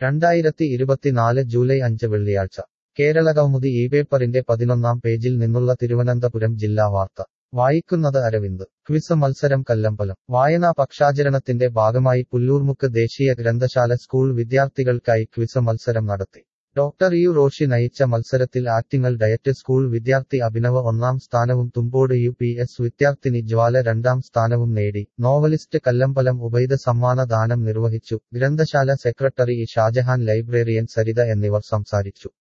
രണ്ടായിരത്തി ഇരുപത്തിനാല് ജൂലൈ അഞ്ച് വെള്ളിയാഴ്ച കേരളകൗമുദി ഈ പേപ്പറിന്റെ പതിനൊന്നാം പേജിൽ നിന്നുള്ള തിരുവനന്തപുരം ജില്ലാ വാർത്ത വായിക്കുന്നത് അരവിന്ദ് ക്വിസ് മത്സരം കല്ലമ്പലം വായനാ പക്ഷാചരണത്തിന്റെ ഭാഗമായി പുല്ലൂർമുക്ക് ദേശീയ ഗ്രന്ഥശാല സ്കൂൾ വിദ്യാർത്ഥികൾക്കായി ക്വിസ് മത്സരം നടത്തി ഡോക്ടർ യു റോഷി നയിച്ച മത്സരത്തിൽ ആറ്റിങ്ങൽ ഡയറ്റ് സ്കൂൾ വിദ്യാർത്ഥി അഭിനവ് ഒന്നാം സ്ഥാനവും തുമ്പോട് യു പി എസ് വിദ്യാർത്ഥിനി ജ്വാല രണ്ടാം സ്ഥാനവും നേടി നോവലിസ്റ്റ് കല്ലമ്പലം ഉബൈദ് സമ്മാന ദാനം നിർവഹിച്ചു ഗ്രന്ഥശാല secretary E Shajahan librarian Saritha എന്നിവർ സംസാരിച്ചു